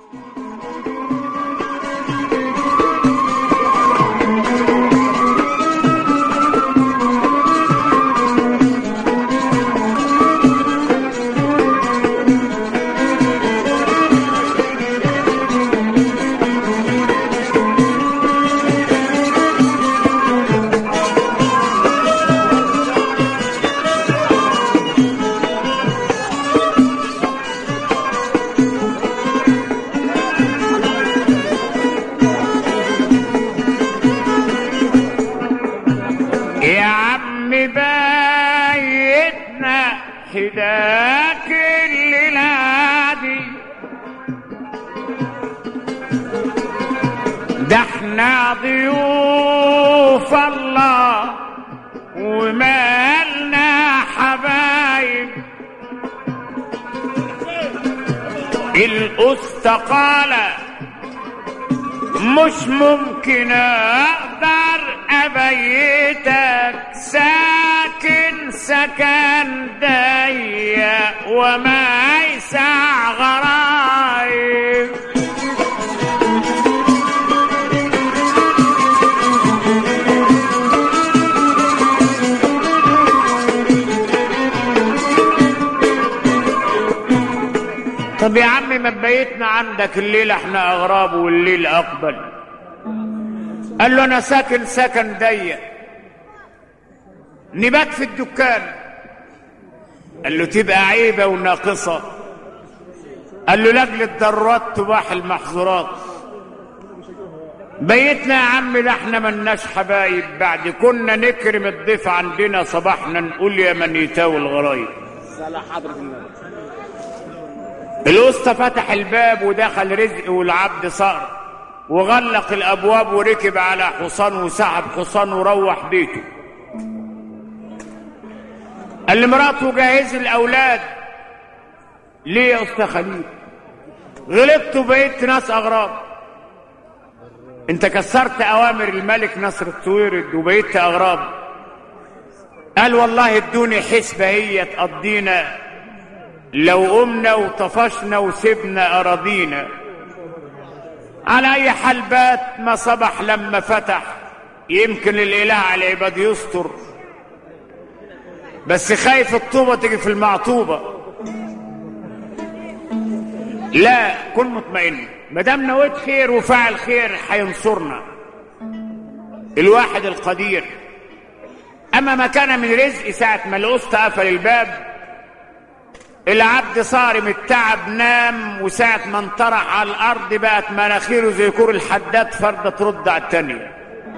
يا عم بايتنا حداك الليلة دي ده احنا ضيوف الله ومالنا حبايب الاستقالة مش ممكن اقدر ابيتك ساكن سكن ضيق وما يسع غرايب طب يا عم ما بيتنا عندك الليلة احنا اغراب والليل اقبل قال له انا ساكن سكن ضيق نبات في الدكان قال له تبقى عيبة وناقصة قال له لاجل الضرورات تباح المحظورات بيتنا يا عم ده احنا ملناش حبايب بعد كنا نكرم الضيف عندنا صباحنا نقول يا من يتاوي الغرايب الوسطى فتح الباب ودخل رزق والعبد صار وغلق الابواب وركب على حصان وسحب حصان وروح بيته قال لمراته جهز الاولاد ليه يا استاذ خليل غلطت وبقيت ناس اغراب انت كسرت اوامر الملك نصر الطويرد وبقيت اغراب قال والله ادوني حسبه هي تقضينا لو قمنا وطفشنا وسبنا اراضينا على اي حال بات ما صبح لما فتح يمكن الاله على العباد يستر بس خايف الطوبه تيجي في المعطوبه لا كن مطمئن ما دام نويت خير وفعل خير هينصرنا الواحد القدير اما ما كان من رزق ساعه ما الاسطى قفل الباب العبد صارم التعب نام وساعة ما انطرح على الأرض بقت مناخيره زي كور الحداد فردة ترد على التانية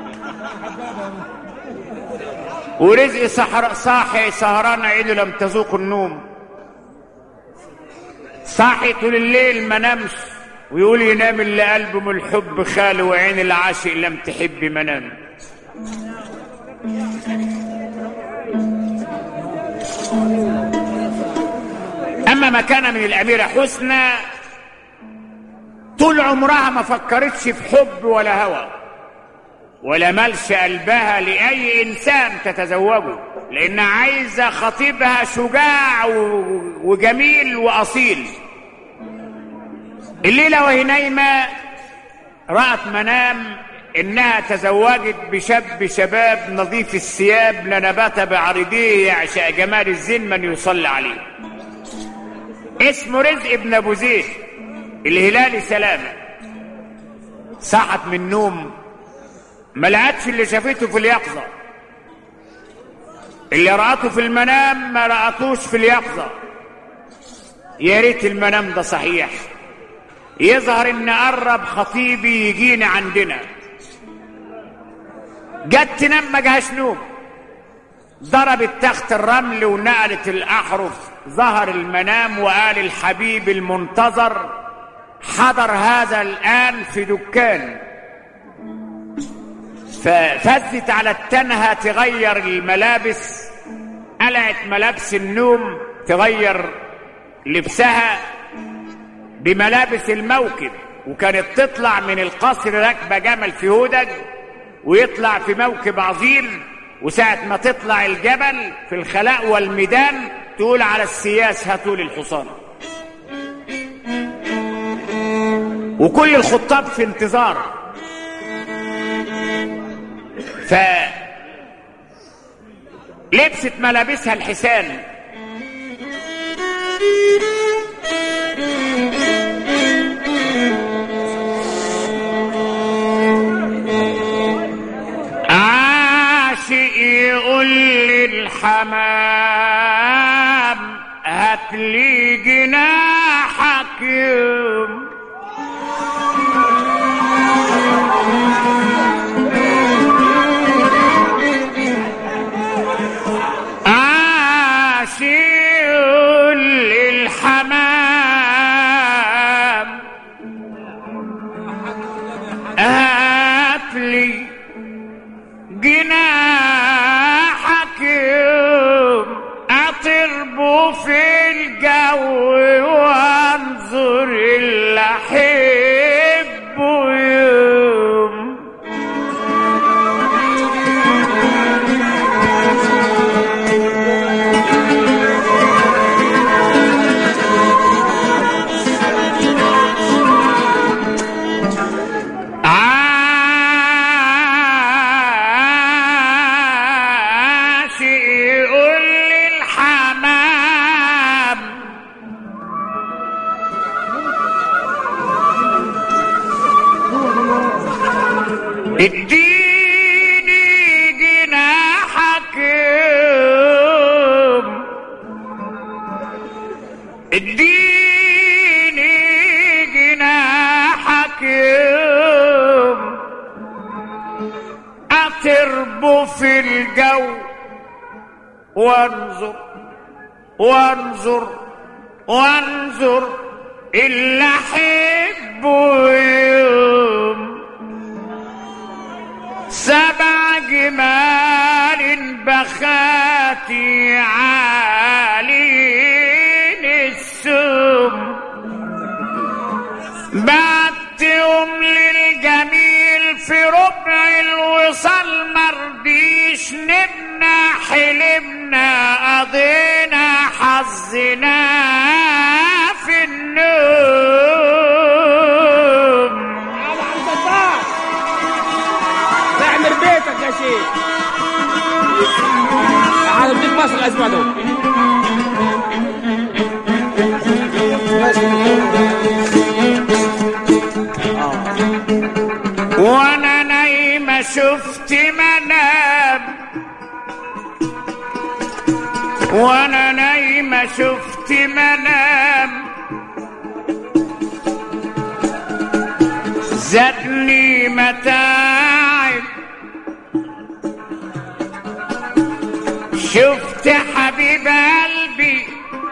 ورزق سحر صاحي سهران عينه لم تذوق النوم صاحي طول الليل ما نامش ويقول ينام اللي قلبه من الحب خاله وعين العاشق لم تحب منام اما ما كان من الاميره حسنى طول عمرها ما فكرتش في حب ولا هوى ولا ملش قلبها لاي انسان تتزوجه لانها عايزه خطيبها شجاع و- وجميل واصيل الليله وهي نايمه رات منام انها تزوجت بشاب شباب نظيف الثياب لنبات بعرضيه يعشق جمال الزين من يصلي عليه اسمه رزق ابن ابو زيد الهلالي سلامه صحت من النوم ما لقتش اللي شافته في اليقظه اللي رأته في المنام ما رأتوش في اليقظه يا ريت المنام ده صحيح يظهر ان قرب خطيبي يجينا عندنا جت تنام ما جهاش نوم ضربت تحت الرمل ونقلت الأحرف ظهر المنام وقال الحبيب المنتظر حضر هذا الآن في دكان ففزت على التنهى تغير الملابس قلعت ملابس النوم تغير لبسها بملابس الموكب وكانت تطلع من القصر راكبه جمل في هودج ويطلع في موكب عظيم وساعة ما تطلع الجبل في الخلاء والميدان تقول على السياس هاتوا لي الحصان وكل الخطاب في انتظار ف لبست ملابسها الحسان عاشق يقول للحمام هات لي جناحك يوم عاشق يقول للحمام هات لي جناحك يوم اطربه في الجو وانظر اللي احبه يوم عاشق يقول للحمام اديني جناحك يوم اديني جناحك يوم اطربه في الجو وانظر وانظر وانظر اللي احبه يوم سبع جمال بخاتي عالين السم بعتهم للجميل في ربع الوصال مرضيش نبنا حلمنا قضينا حظنا في النوم على عم صباح اعمر بيتك يا شيخ تعال بديك مصر الاسبوع ده وانا نايمة شفت منام وانا نايمة شفت منام زادني متاعب شفت حبيب قلبي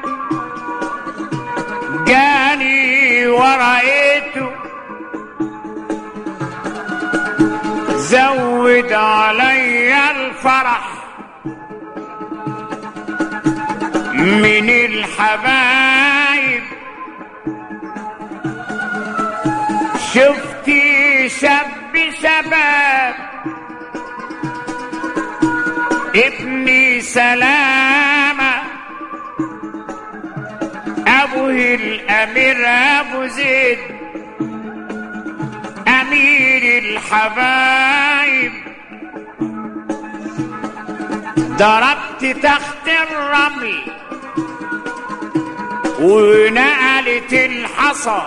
جاني ورأيته زود علي الفرح من الحبايب شفتي شاب شباب ابني سلامة أبوه الأمير أبو زيد أمير الحبايب ضربت تحت الرمل ونقلت الحصى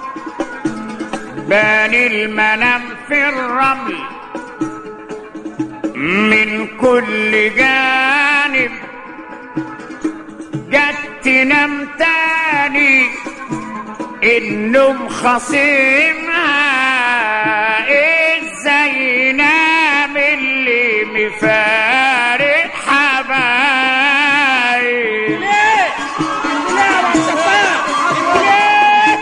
بان المنام في الرمل من كل جانب جت تنام تاني النوم خصيمها ازاي ينام اللي مفارق حبايب ليه؟ ليه يا عم صباح؟ ليه؟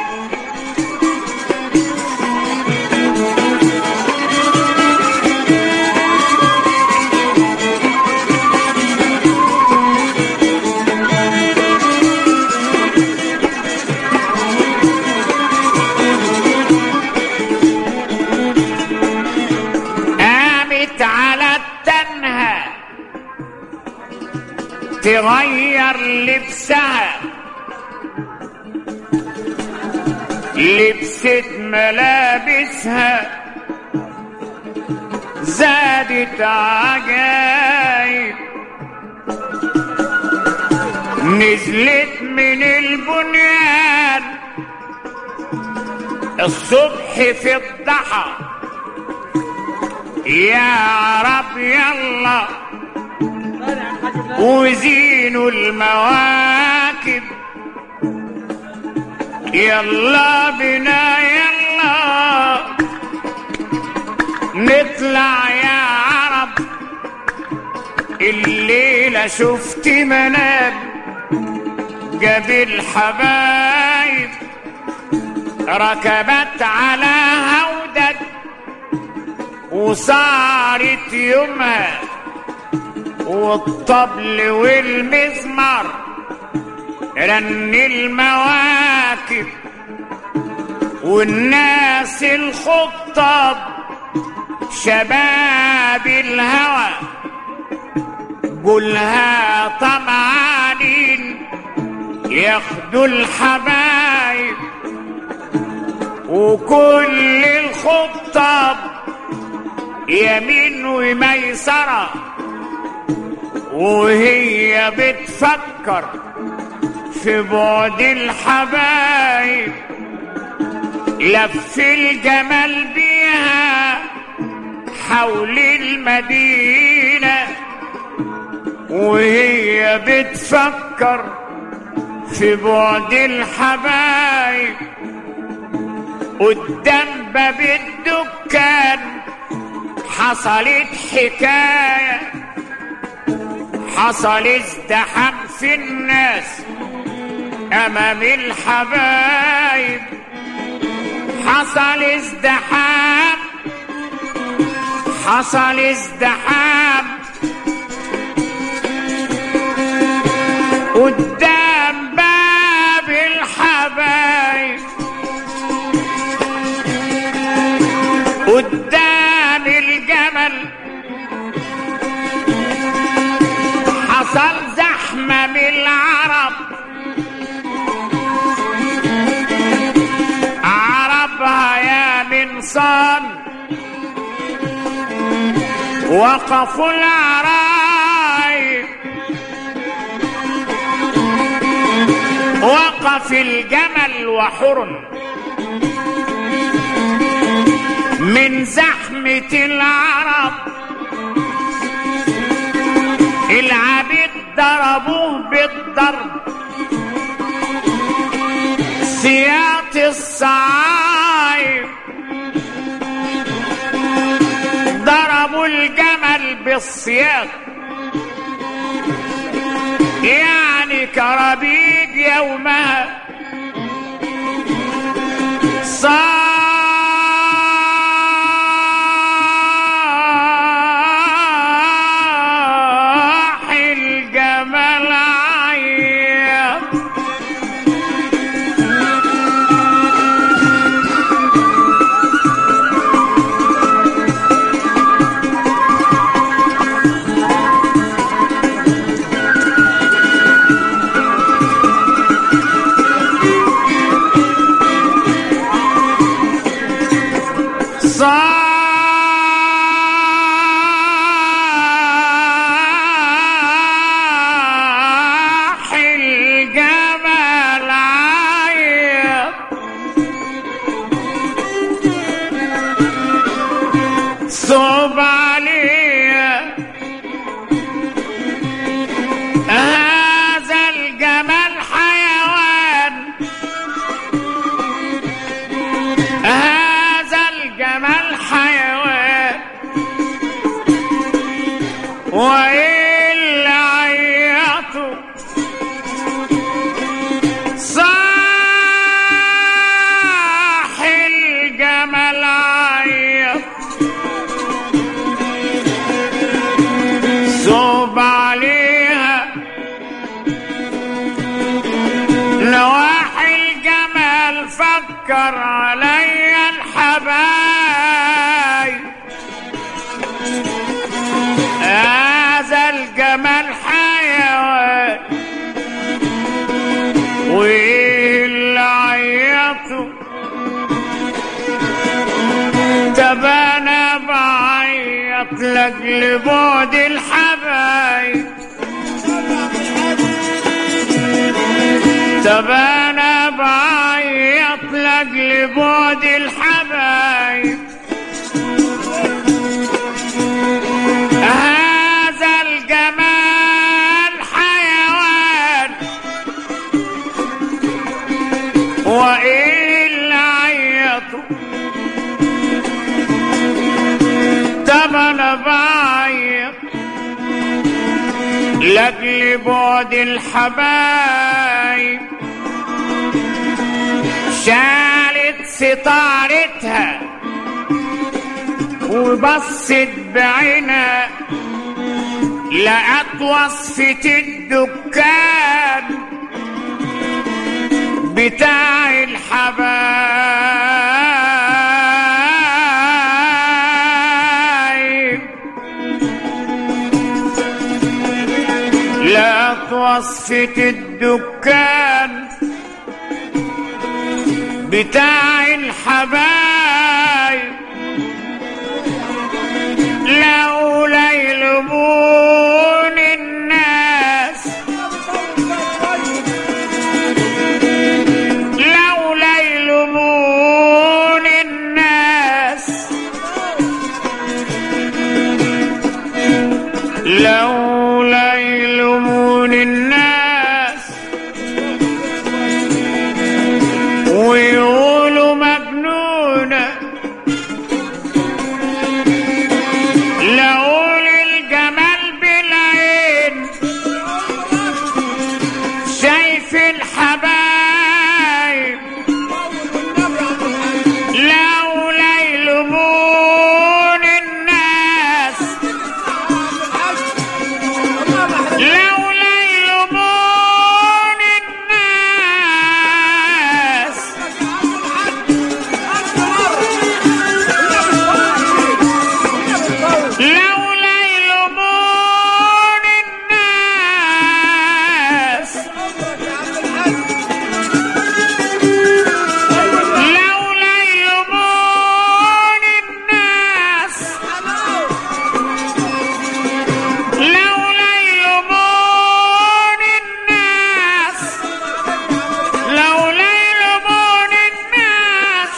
قامت على التنهى تغير لبسها لبست ملابسها زادت عجايب نزلت من البنيان الصبح في الضحى يا رب يلا وزينوا المواكب يلا بنا يلا نطلع يا عرب الليلة شفت منام جاب الحبايب ركبت على هودج وصارت يومها والطبل والمزمر رن المواكب والناس الخطاب شباب الهوى قولها طمعانين ياخدوا الحبايب وكل الخطاب يمين وميسرة وهي بتفكر في بعد الحبايب لف الجمل بيها حول المدينة وهي بتفكر في بعد الحبايب قدام باب الدكان حصلت حكاية حصل ازدحام في الناس أمام الحبايب حصل ازدحام حصل ازدحام قدام باب الحبايب قدام الجمل حصل زحمة من العرب عربها يا من صان وقفوا العرايب وقف الجمل وحر من زحمة العرب العبيد ضربوه بالضرب سياط الصعايب ضربوا الجمل بالسياط يعني كرابيد يومها صاح الجمل عيط صاح الجمل عيط صعب عليا هذا الجمل حيوان هذا الجمل حيوان وإلا عيطوا صاح الجمل عيط صوب عليها نواحي الجمل فكر علي الحبايب هذا الجمل حيوان واللي عيطوا طب انا بعيط لاجل بعد الحبايب طب انا بعيط لاجل بعد الحبايب هذا الجمال حيوان وايه اللي عيطه طب انا بعيط لاجل بعد الحبايب شالت ستارتها وبصت بعينها لقت وصفة الدكان بتاع الحبايب لقت وصفة الدكان بتاع الحبايب لولا يلومون الناس لولا يلومون الناس لولا يلومون الناس ويقولوا مجنونة لقول الجمال بالعين شايف الحبايب لولا يلومون الناس لولا يلومون الناس لولا يلومون الناس لولا يلومون الناس لولا يلومون الناس لولا يلومون الناس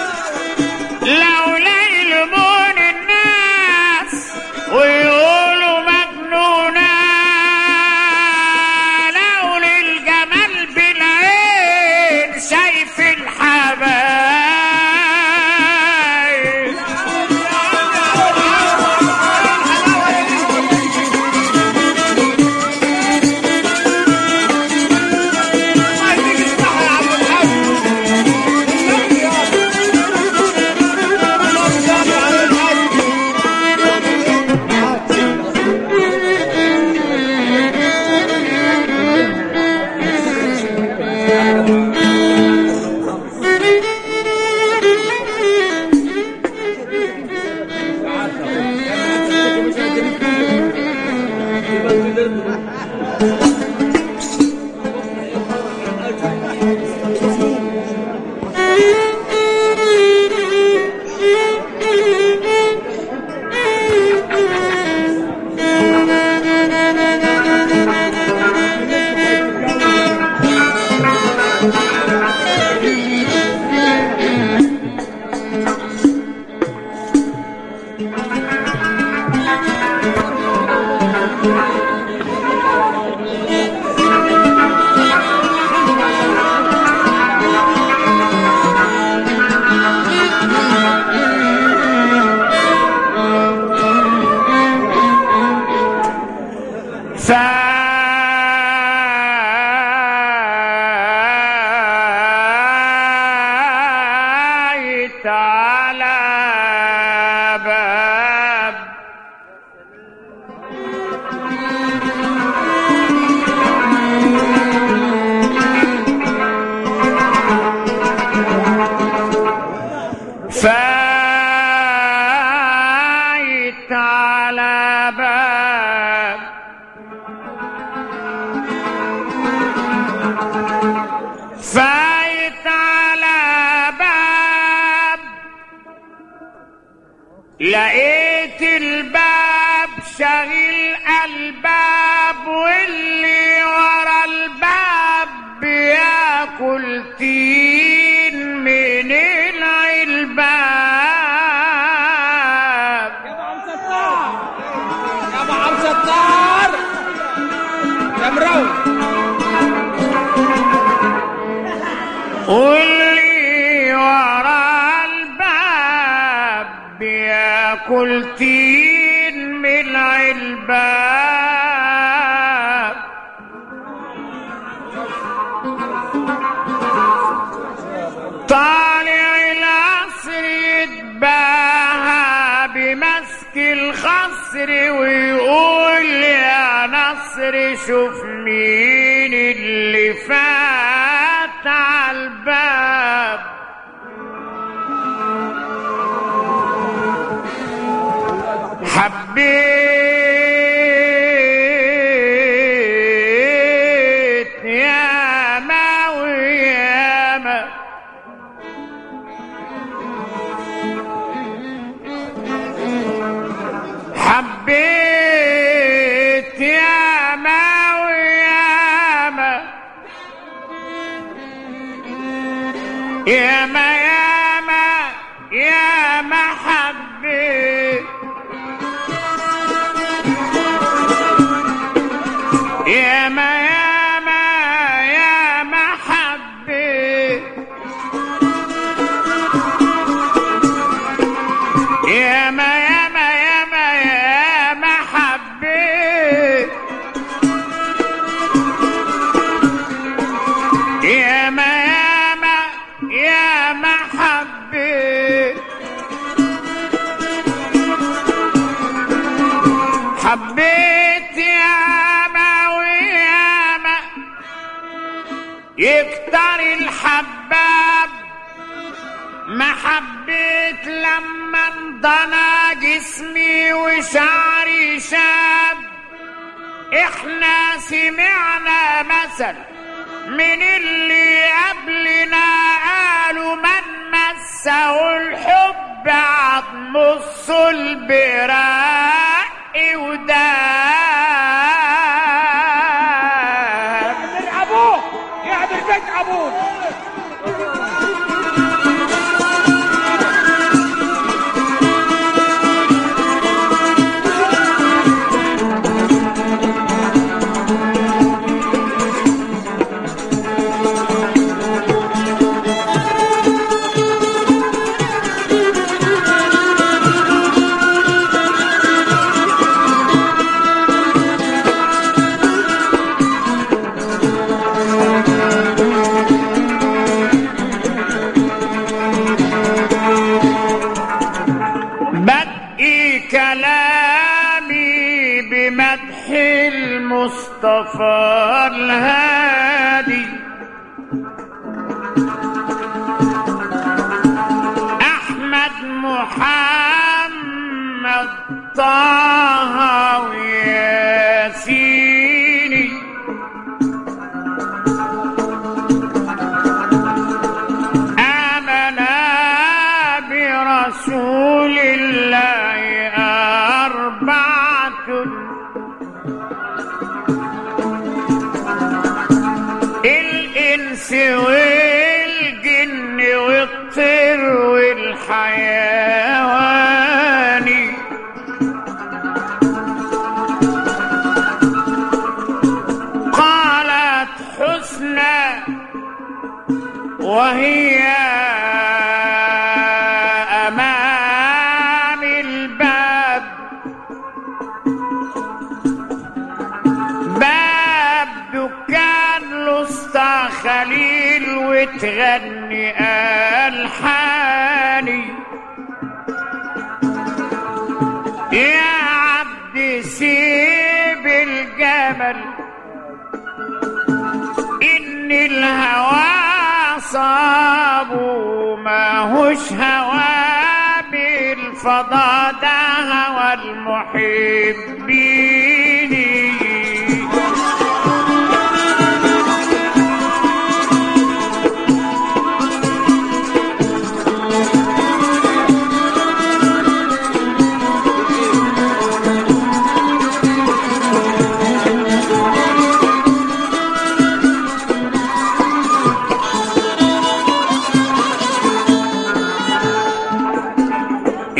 لولا يلومون الناس ويقولوا مجنونة لولا الجمال بالعين شايف الحبايب فايت على باب فايت على باب فايت على باب لقيت الباب شغيل الباب واللي ورا الباب بياكل تين من العلباب يا ابو عم ستار يا ابو عم ستار يا مروي واللي ورا الباب بياكل تين من العلباب طالع العصر يتباهى بمسك الخصر ويقول يا نصر شوف مين اللي فات عالباب حبيت يا ما ويا ما حبيت يا ما ويا ما يا ما يا ما يا ما حبيت يا ما يا ما يا ما حبيت يا ما يا ما يا ما يا ما حبيت يا ما يا ما يا ما حبيت حبيت يا ما ويا ما يكتر الحباب ما حبيت لما انضنى جسمي وشعري شاب احنا سمعنا مثل من اللي قبلنا قالوا من مسه الحب عظم الصلب راق وداب يعبر ابوه يعبر بيت ابوه بدء كلامي بمدح المصطفى الهادي أحمد محمد طه وياسيني آمنا برسول الله أربعة الإنس والجن والطير والحيوان قالت حسنى وهي أمام الباب باب دكان لسطى خليل وتغني ألحاني يا عبد سيب الجمل إن الهوى صابوا ما هوش هوى بالفضا ده هوى المحبين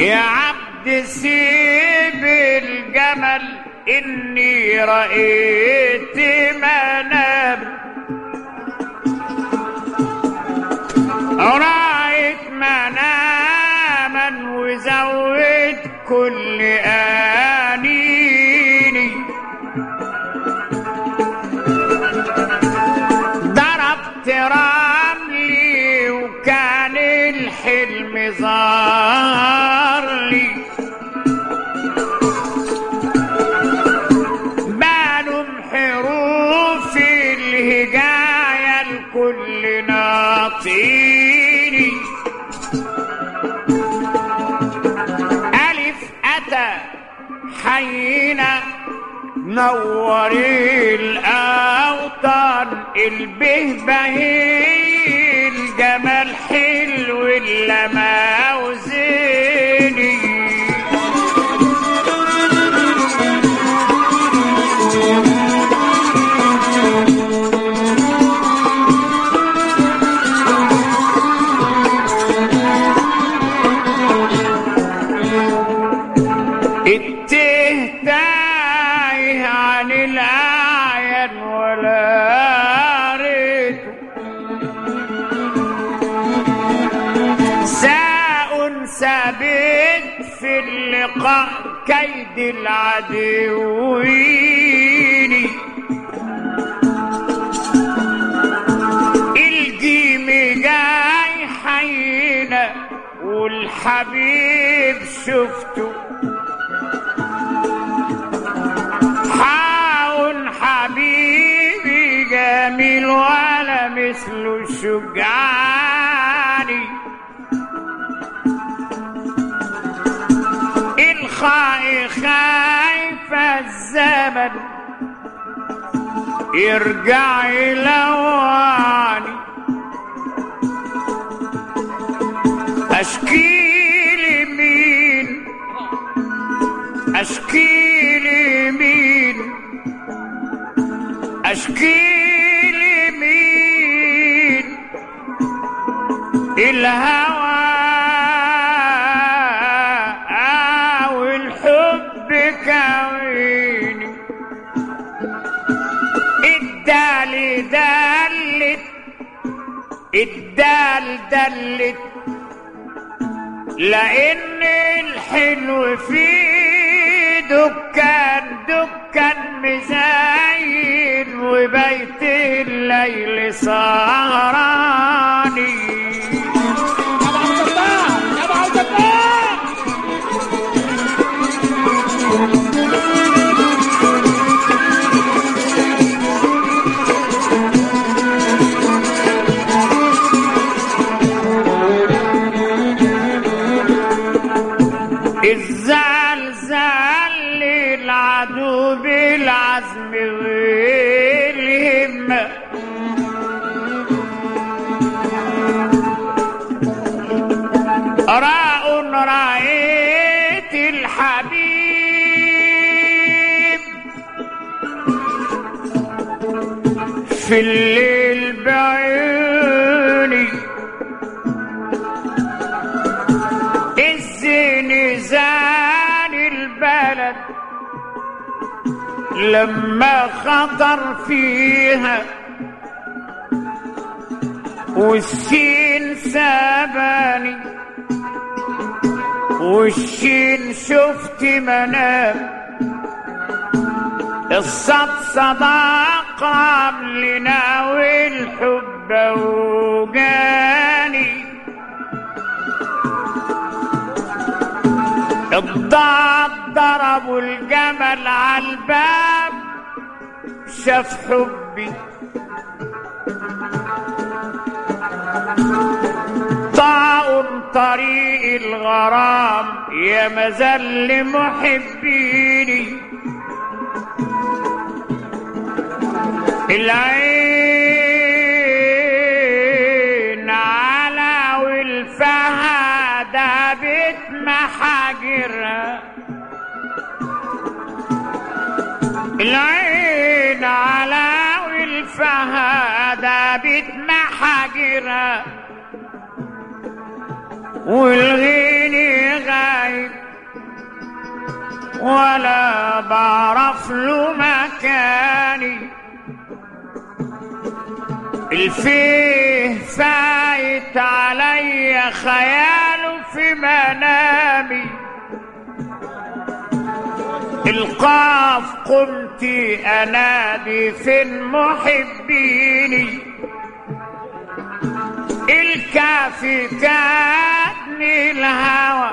يا عبد سيب الجمل إني رأيت منام رأيت مناما وزود كل آنيني ضربت رملي وكان الحلم ظهر لي بانوا حروف الهجاية الكل ناطيني ألف أتى حينا نور الأوطان البهبه الجمال حلو اللما وزيني التيه تايه عن الأعين ولا ريته ساء ثابت في اللقاء كيد العدوين الجيم جاي حينا والحبيب شفته حاون حبيبي جميل ولا مثله شجعاني الخاي خايف الزمن يرجع يلواني اشكي لمين اشكي لمين اشكي لمين الهوى والحب كويني الدال دلت الدال دلت لان الحلو في دكان دكان مزين وبيت الليل سهراني يا ابو عبد الله يا ابو عبد الله الزلزال للعدو بالعزم والهمة راء رأيت الحبيب في الليل بعيوني الزنزان البلد لما خطر فيها والسين ساباني والشين شفت منام الصد صداق قبلنا والحب وجاني الضاد ضربوا الجمل على الباب شاف حبي طاعوا طريق الغرام يا مزل محبيني العين على والفهد بيت محاجرها العين على والفهد بيت محاجرها والغيني غايب ولا بعرف له مكاني الفيه فايت علي خياله في منامي القاف قمت انادي فين محبيني الكافي كاتني الهوى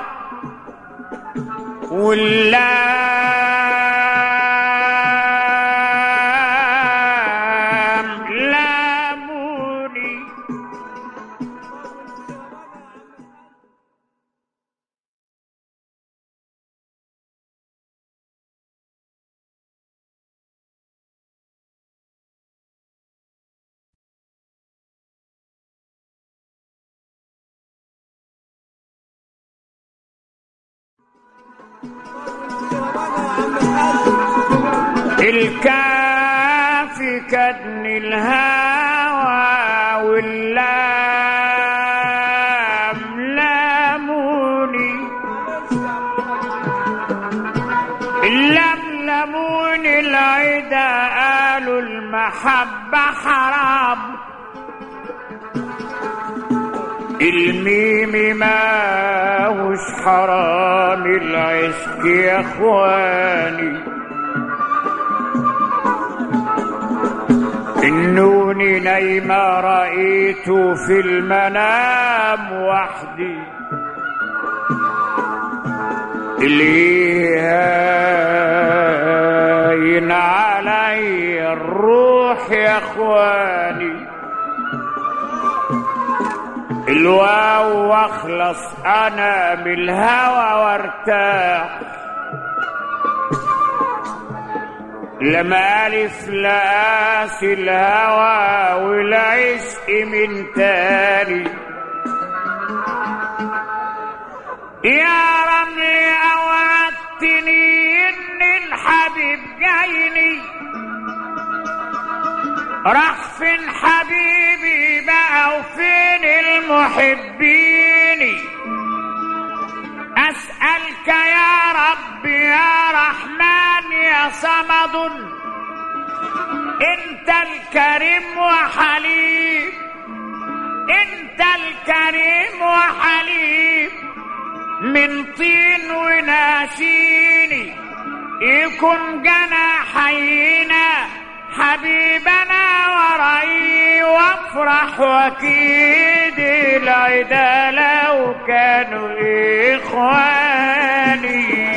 واللام لاموني الكافي كدن الهوى واللام لاموني اللام لاموني العدا قالوا المحبة حرام الميم ما هوش حرام العشق يا اخواني النوني نايمة رأيت في المنام وحدي اللي هاين علي الروح يا اخواني الواو واخلص انا من الهوى وارتاح لما ألف لقاس الهوى والعشق من تاني يا رملي أوعدتني إن الحبيب جايني راح فين حبيبي بقى وفين المحبين أسألك يا رب يا رحمن يا صمد أنت الكريم وحليم أنت الكريم وحليم من طين وناشيني يكون جناحينا حبيبنا ورأي وافرح وكيد العدا لو كانوا إخواني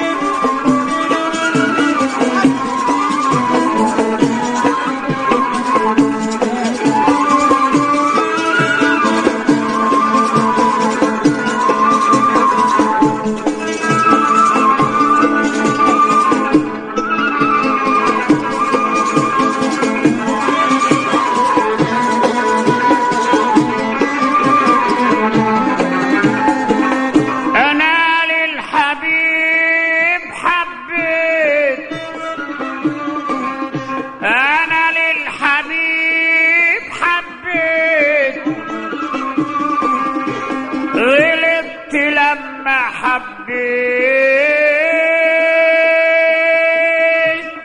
أنا للحبيب حبيت أنا للحبيب حبيت غلبت لما حبيت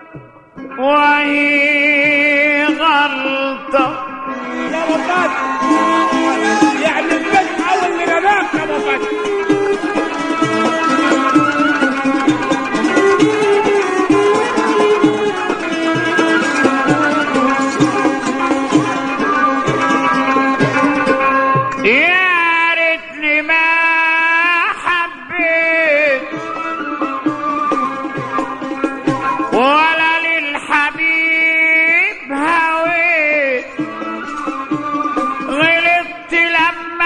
وهي غلطة يا ابو فتحي يعني البيت اول اللي رماك يا ابو فتحي يا ريتني ما حبيت ولا للحبيب هويت غلطت لما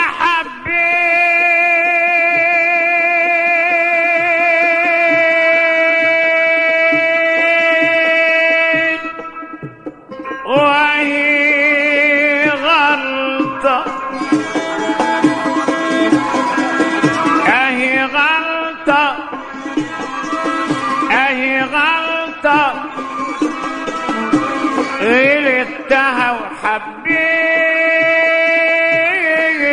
حبيت وهي غلطه اهي غلطة اهي غلطة غلطتها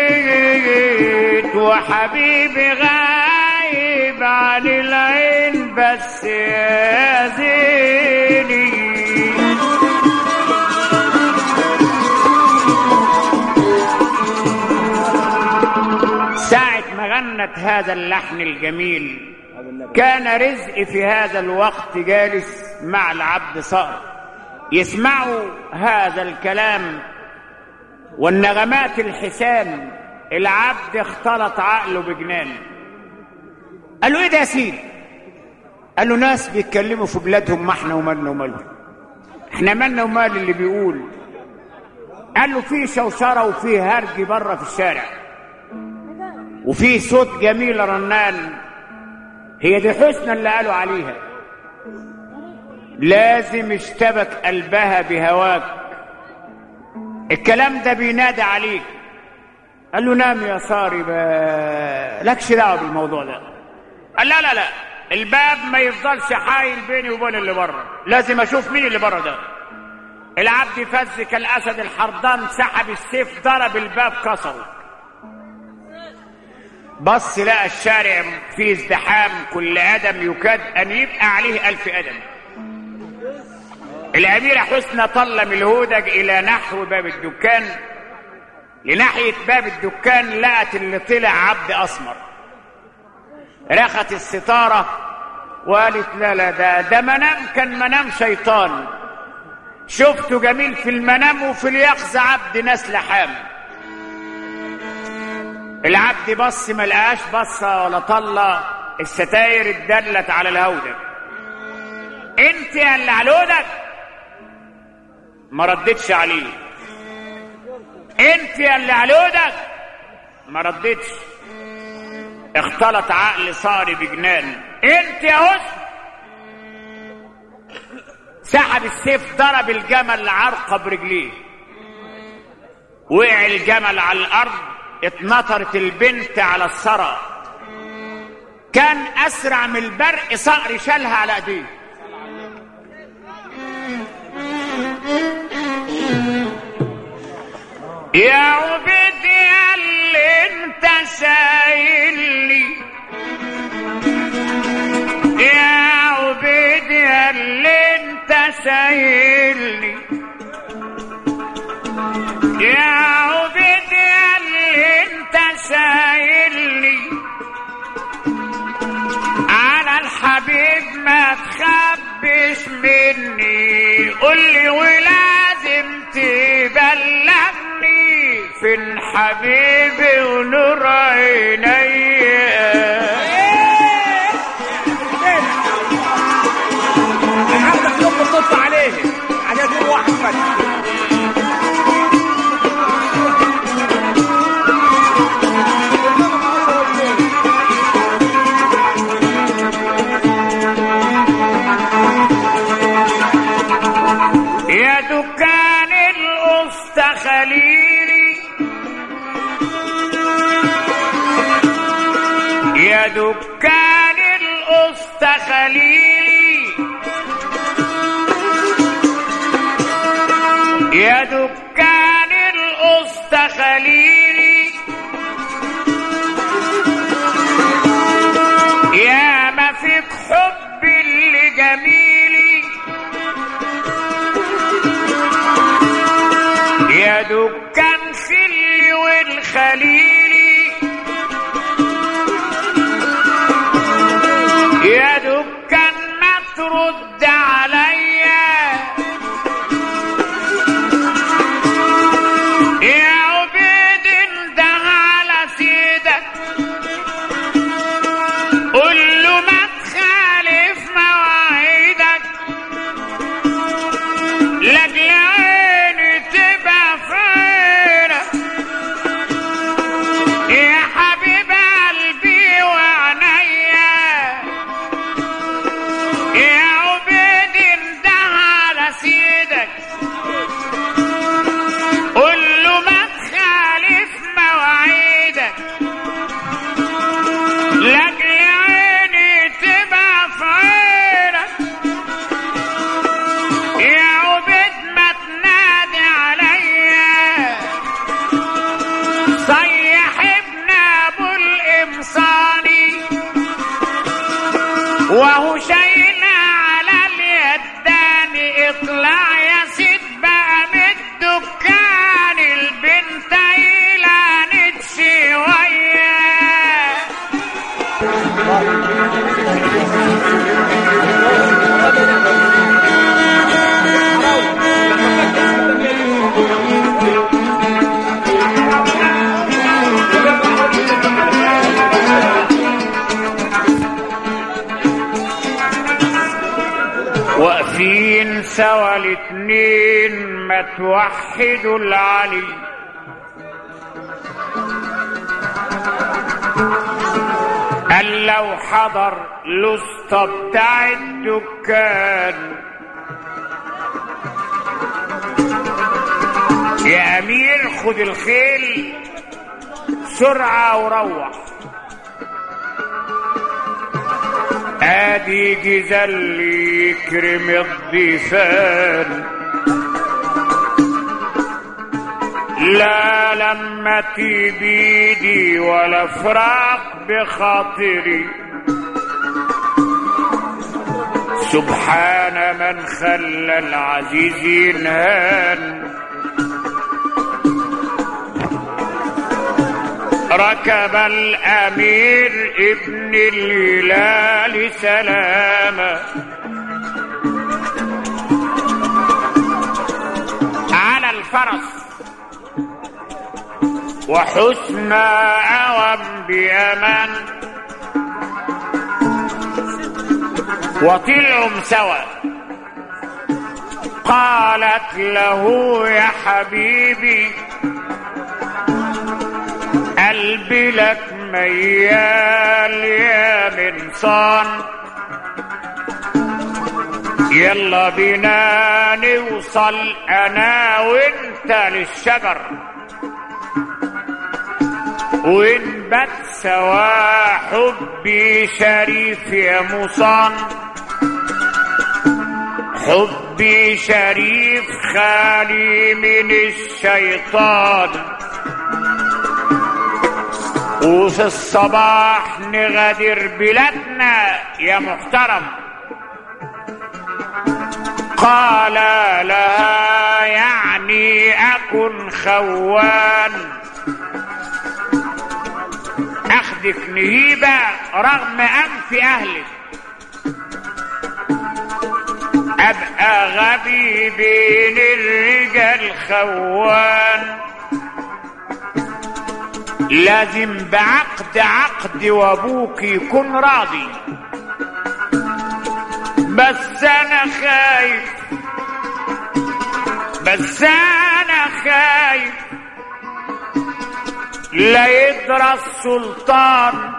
وحبيت وحبيبي غايب عن العين بس يا زيني ساعة ما غنت هذا اللحن الجميل كان رزق في هذا الوقت جالس مع العبد صقر يسمعوا هذا الكلام والنغمات الحسان العبد اختلط عقله بجنان قال له ايه ده يا سيدي قال له ناس بيتكلموا في بلادهم ما احنا ومالنا ومالهم احنا مالنا ومال اللي بيقول قال له في شوشره وفي هرج بره في الشارع وفي صوت جميل رنان هي دي حسنى اللي قالوا عليها لازم اشتبك قلبها بهواك الكلام ده بينادى عليك قال له نام يا صاري با لكش دعوه بالموضوع ده قال لا لا لا الباب ما يفضلش حايل بيني وبين اللي بره لازم اشوف مين اللي بره ده العبد فز كالاسد الحرضان سحب السيف ضرب الباب كسره بص لقى الشارع فيه ازدحام كل ادم يكاد ان يبقى عليه الف ادم الاميره حسنى طل من الهودج الى نحو باب الدكان لناحيه باب الدكان لقت اللي طلع عبد اسمر رخت الستاره وقالت لا لا ده ده منام كان منام شيطان شفته جميل في المنام وفي اليقظه عبد ناس لحام العبد بص ما لقاش بصه ولا طله الستاير اتدلت على الهودج انت يا اللي على الهودج ما ردتش عليه انت يا اللي على الهودج ما ردتش اختلط عقل صاري بجنان انت يا حسن سحب السيف ضرب الجمل عرقه برجليه وقع الجمل على الارض اتنطرت البنت على الثرى كان اسرع من البرق صقر شالها على ايديه يا عبيد يا اللي انت سايلني يا عبيد يا اللي انت سايلني يا عبيد يا اللي انت سايلني على الحبيب ما تخبش مني قولي ولازم تبلغني فين حبيبي ونور عيني عندك يوم بتطلع عليه على دور واحد يا دكان القسط خليلي يا دكان القسط خليلي يا دكان القسط خليلي يا ما فيك حب اللي جميلي يا دكان خلي والخليلي يا دكان ما ترد عليا يا عبيد واقفين سوا الاتنين ما توحدوا العلي قال لو حضر الاسطى بتاع الدكان يا امير خد الخيل سرعة وروح ادي جزل يكرم الضيفان لا لما بيدي ولا فراق بخاطري سبحان من خلى العزيز ينهان ركب الامير ابن الهلال سلاما على الفرس وحسن اوام بامان وطلعوا سوا قالت له يا حبيبي قلبي لك ميال يا منصان يلا بينا نوصل انا وانت للشجر ونبت سوا حبي شريف يا مصان حبي شريف خالي من الشيطان وفي الصباح نغادر بلادنا يا محترم قال لها يعني اكن خوان اخدك نهيبة رغم انف اهلك ابقى غبي بين الرجال خوان لازم بعقد عقد وابوك يكون راضي بس انا خايف بس انا خايف لا يدرى السلطان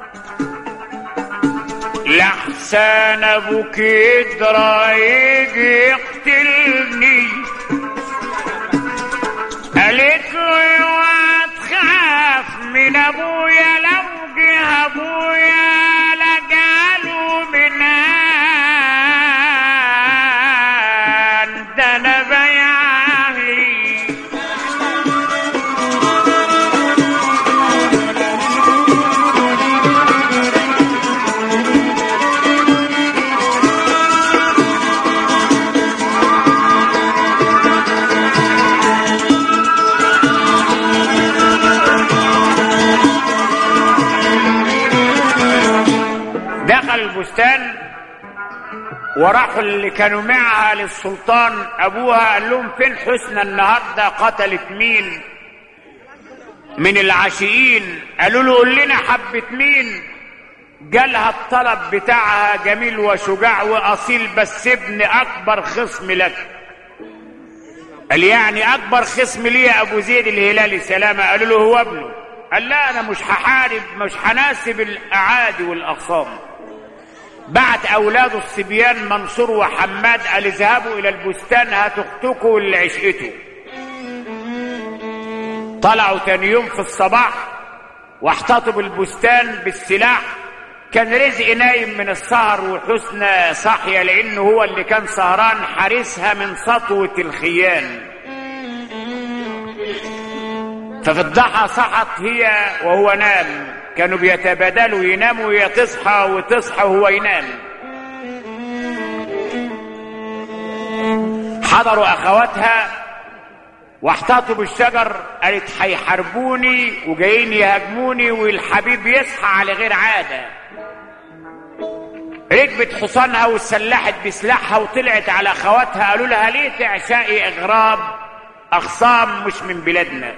لحسن ابوك يدرى يجي يقتلني قالت له اوعى تخاف من ابويا لو جه ابويا لجعله من ده انا بيعهلي دخل البستان وراحوا اللي كانوا معها للسلطان ابوها قال لهم فين حسنى النهارده قتلت مين من العاشقين قالوا له قول لنا حبة مين جالها الطلب بتاعها جميل وشجاع واصيل بس ابن اكبر خصم لك قال يعني اكبر خصم لي يا ابو زيد الهلالي سلامه قالوا له هو ابنه قال لا انا مش هحارب مش هناسب الاعادي والاخصام بعت اولاده الصبيان منصور وحماد قال اذهبوا الى البستان هاتوا اختكم اللي عشقته طلعوا تاني يوم في الصباح واحتطوا بالبستان بالسلاح كان رزق نايم من السهر وحسنى صاحية لأنه هو اللي كان سهران حارسها من سطوة الخيان ففي الضحى صحت هي وهو نام كانوا بيتبادلوا يناموا هي تصحى وتصحى وهو ينام حضروا أخواتها واحتاطوا بالشجر قالت هيحاربوني وجايين يهاجموني والحبيب يصحى على غير عادة ركبت حصانها واتسلحت بسلاحها وطلعت على اخواتها قالوا لها ليه تعشقي اغراب اخصام مش من بلادنا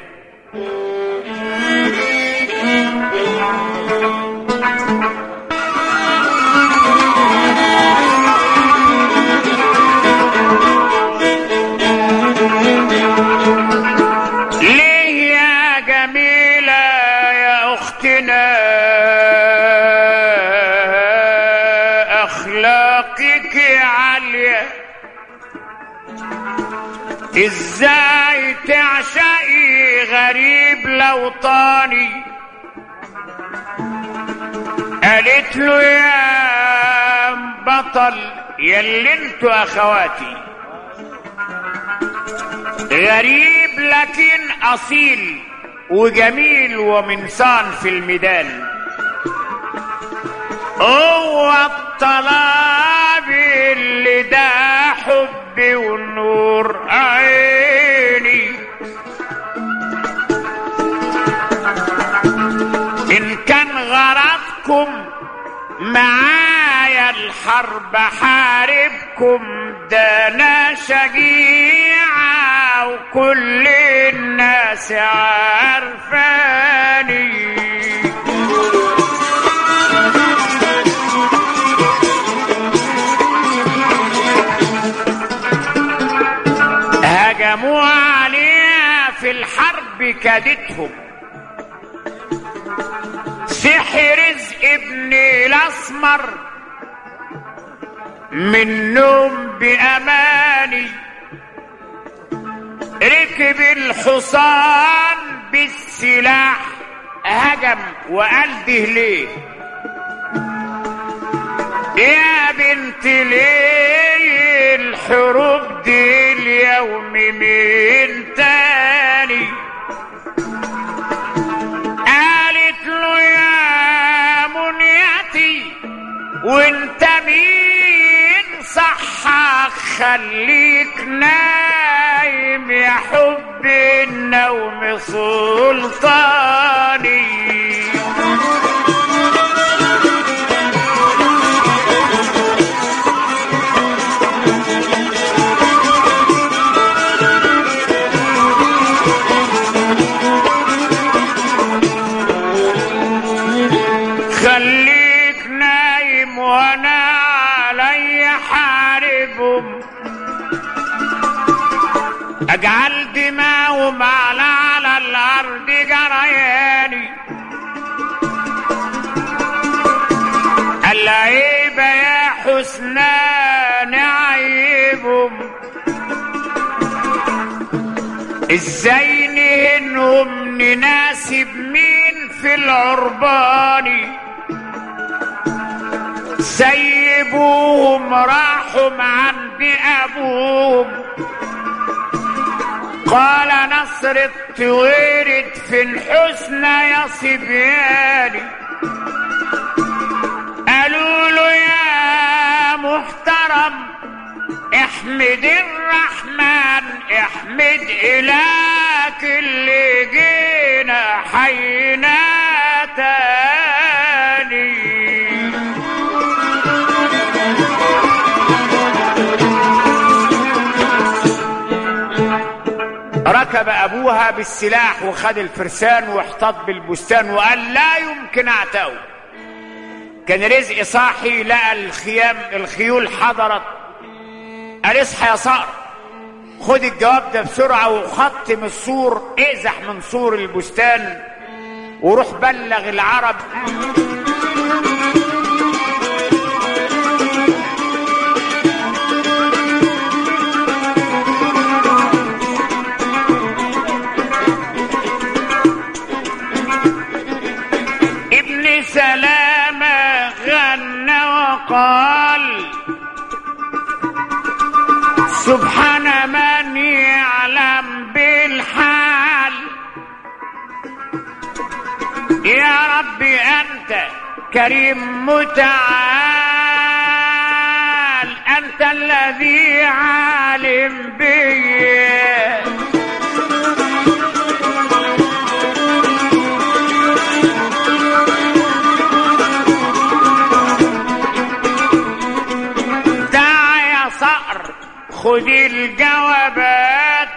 ليه يا جميلة يا أختنا أخلاقك عالية إزاي تعشقي غريب لو طاني قالت له يا بطل يا انتوا أخواتي غريب لكن أصيل وجميل ومن صنف الميدان هو الطلاب اللي ده حبي والنور عيني إن كان غرضكم معايا الحرب حاربكم ده انا شجيعة وكل الناس عارفاني هجموا عليها في الحرب كادتهم سحر رزق ابني الاسمر منهم باماني ركب الحصان بالسلاح هجم وقال ده ليه يا بنت ليه الحروب دي اليوم من تاني قالت له يا منيتي وانت مين صحك خليك نايم يا حب النوم سلطاني خليك نايم وانا علي حاربهم اجعل دماؤهم على على الارض جرياني اللعيبة يا حسنان عيبهم ازاي نهنهم نناسب مين في العرباني سيبوهم راحوا عند ابوهم قال نصر الطويرد في الحسنى يا صبياني قالوا له يا محترم احمد الرحمن احمد إلهك اللي جينا حينا تاني ركب ابوها بالسلاح وخد الفرسان واحتط بالبستان وقال لا يمكن اعتقه كان رزق صاحي لقى الخيام الخيول حضرت قال اصحى يا صقر خد الجواب ده بسرعة وختم السور اقزح من سور البستان وروح بلغ العرب ابن سلامة غنى وقال سبحان من يعلم بالحال يا ربي أنت كريم متعال أنت الذي عالم بي خد الجوابات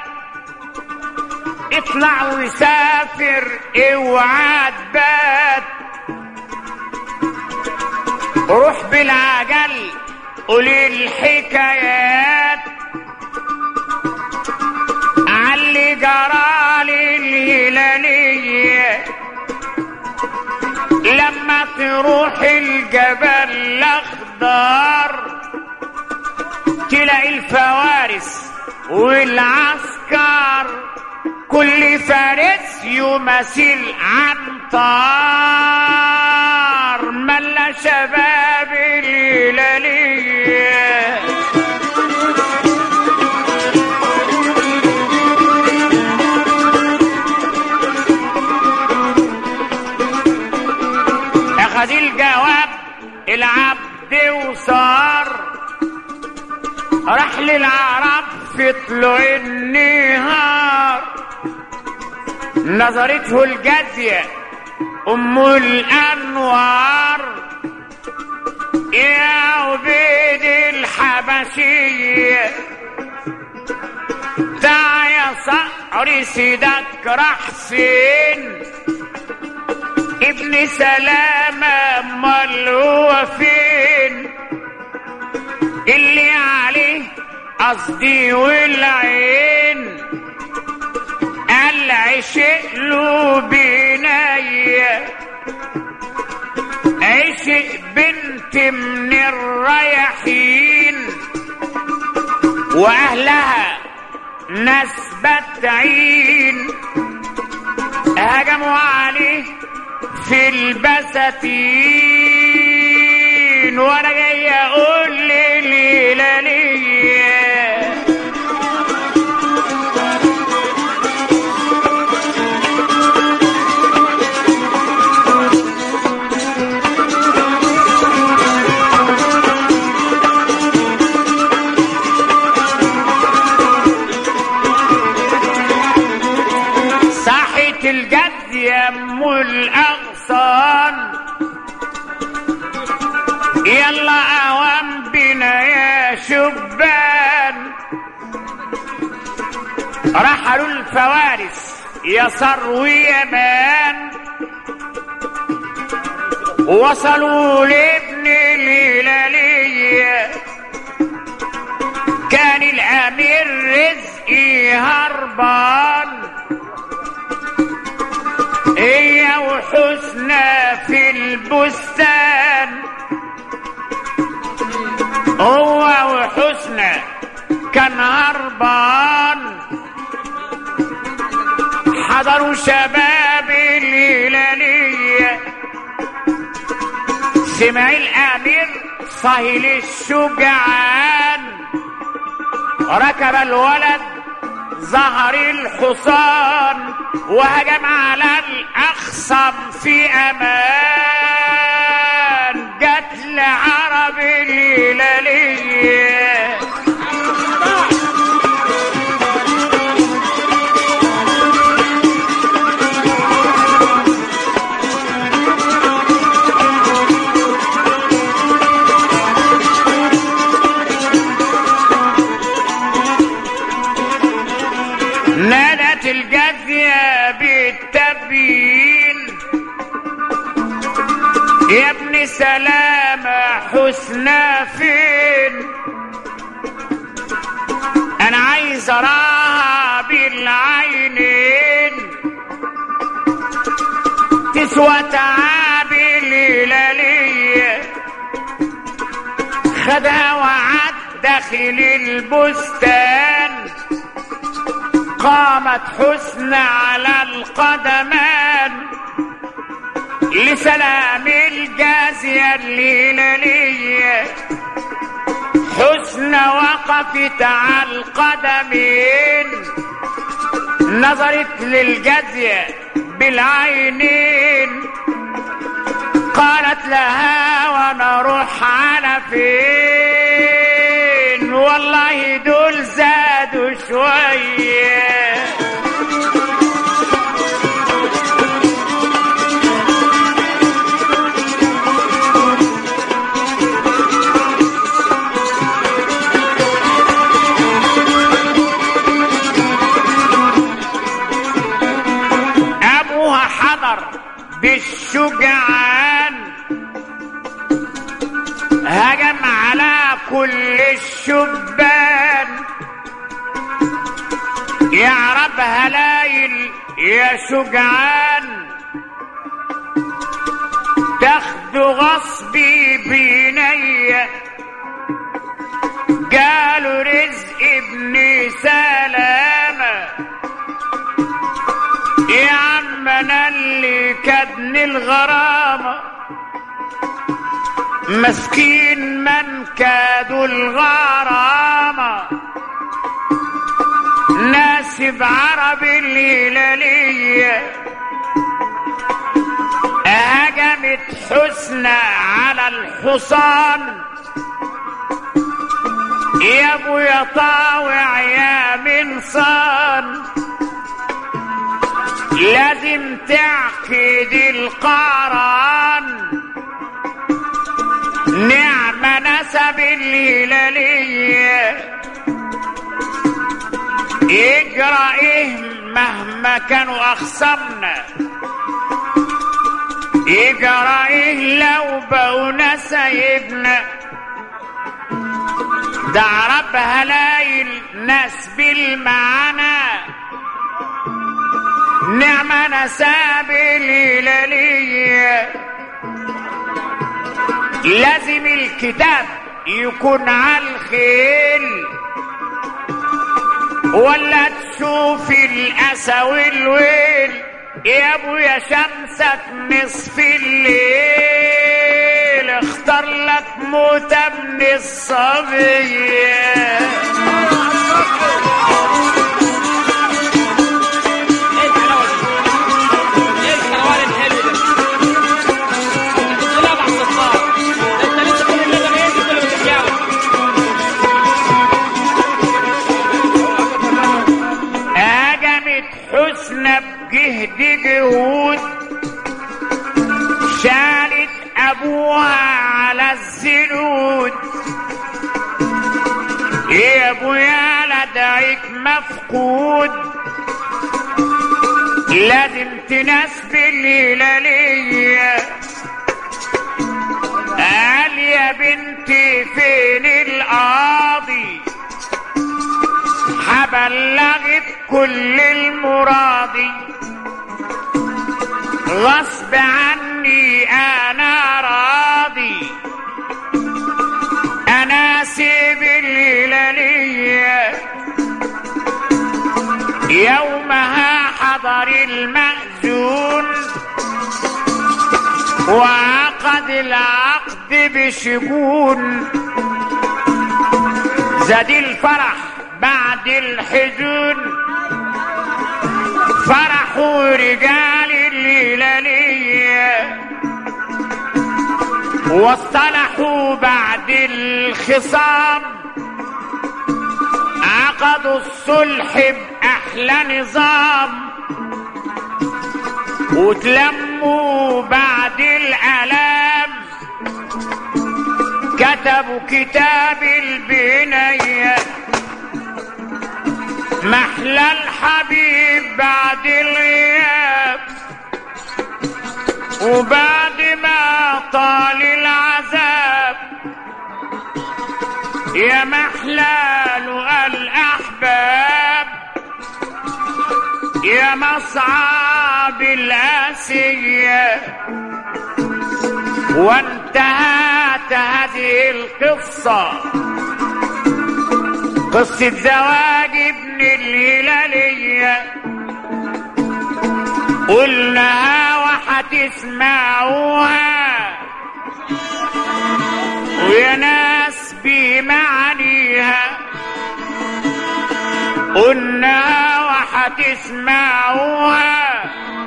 اطلع وسافر اوعى تبات روح بالعجل قول الحكايات علي جرالي الهلالية لما تروح الجبل الاخضر تلاقي الفوارس والعسكر كل فارس يمثل عنتار ملا شباب الهلاليه اخذ الجواب العبد وصار راح للعرب في طلوع النهار نظرته الجدية ام الانوار يا عبيد الحبشية تعا يا صقر سيدك راح فين ابن سلامة امال هو فين اللي عليه قصدي والعين قال عشق له بنية عشق بنت من الرياحين واهلها ناس بتعين هجموا عليه في البساتين وانا جاي اقول للهلالية ساحة الجد يم الأغصان يلا أوام بنا يا شبان رحلوا الفوارس يسر ويمان وصلوا لابن الهلالية كان الأمير رزقي هربان هي وحسنى في البستان هو وحسنى كان هربان حضروا شباب الهلالية سمع الأمير صهيل الشجعان ركب الولد ظهر الحصان وهجم على الأخصم في أمان جت لعرب الهلالية نادت الجزية بالتبيين يا ابن سلامة حسنى فين انا عايز اراها بالعينين تسوى تعاب الهلالية خدها وعد داخل البستان قامت حسن على القدمان لسلام الجازية الهلالية حسن وقفت على القدمين نظرت للجازية بالعينين قالت لها وانا اروح على فين والله دول زادوا شويه شجعان هجم على كل الشبان يا رب هلايل يا شجعان تاخد غصبي بنية قالوا رزق ابن سلامة يا عم انا اللي كدني الغرامة مسكين من كادوا الغرامة ناسب عرب الهلالية هجمت حسنى على الحصان يا ابو يا طاوع يا منصان لازم تعقد القران نعم نسب الهلاليه يجرى ايه مهما كانوا اخصمنا يجرى ايه لو بقونا سيدنا ده رب هلايل ناس بالمعنى نعمة نساب الهلالية لازم الكتاب يكون على الخيل ولا تشوف الأسى والويل يا ابويا شمسك نصف الليل اختار لك موتة من الصبية ايه الحلاوه دي؟ ايه الكروان الحلو ده؟ لا بعد الصار انت لسه كل اللي ايه دي كله بتحكيها هجمت حسنى بجهد جهود شالت ابوها على الزنود يا ابويا لدعيك مفقود لازم تناسب الهلالية قال يا بنتي فين القاضي حبلغت كل المراضي غصب عني انا راضي انا سيب الهلالية يومها حضر المأذون وعقد العقد بشجون زاد الفرح بعد الحزن فرحوا رجال الهلالية واصطلحوا بعد الخصام عقدوا الصلح بأحلى نظام وتلموا بعد الآلام كتبوا كتاب البنيه محلى الحبيب بعد الغياب وبعد ما طال العذاب يا محلى لقى الأحباب يا مصعب الآسية وانتهت هذه القصة قصة زواج ابن الهلالية قلناها وحتسمعوها ويا ناس بمعانيها قلناها وحتسمعوها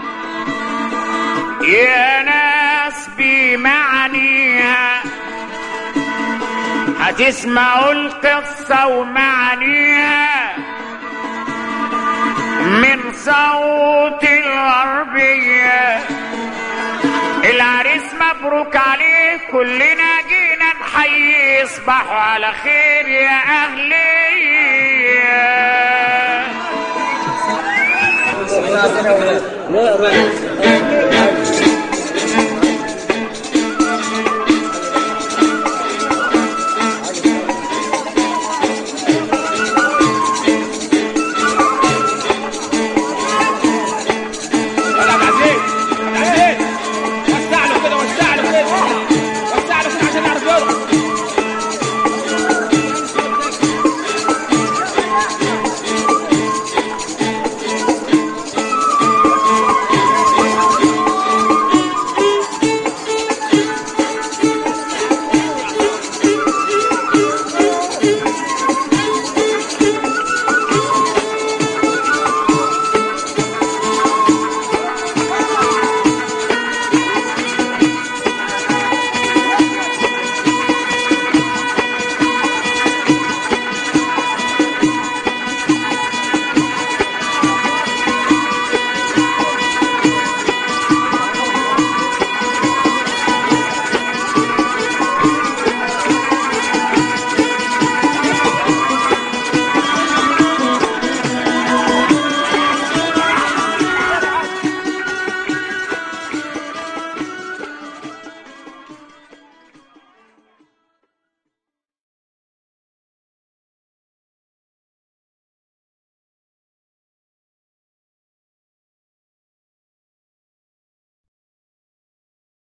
يا ناس بمعانيها هتسمعوا القصة ومعانيها من صوت الغربية العريس مبروك عليه كلنا جينا نحيي اصبحوا على خير يا اهلي لا لا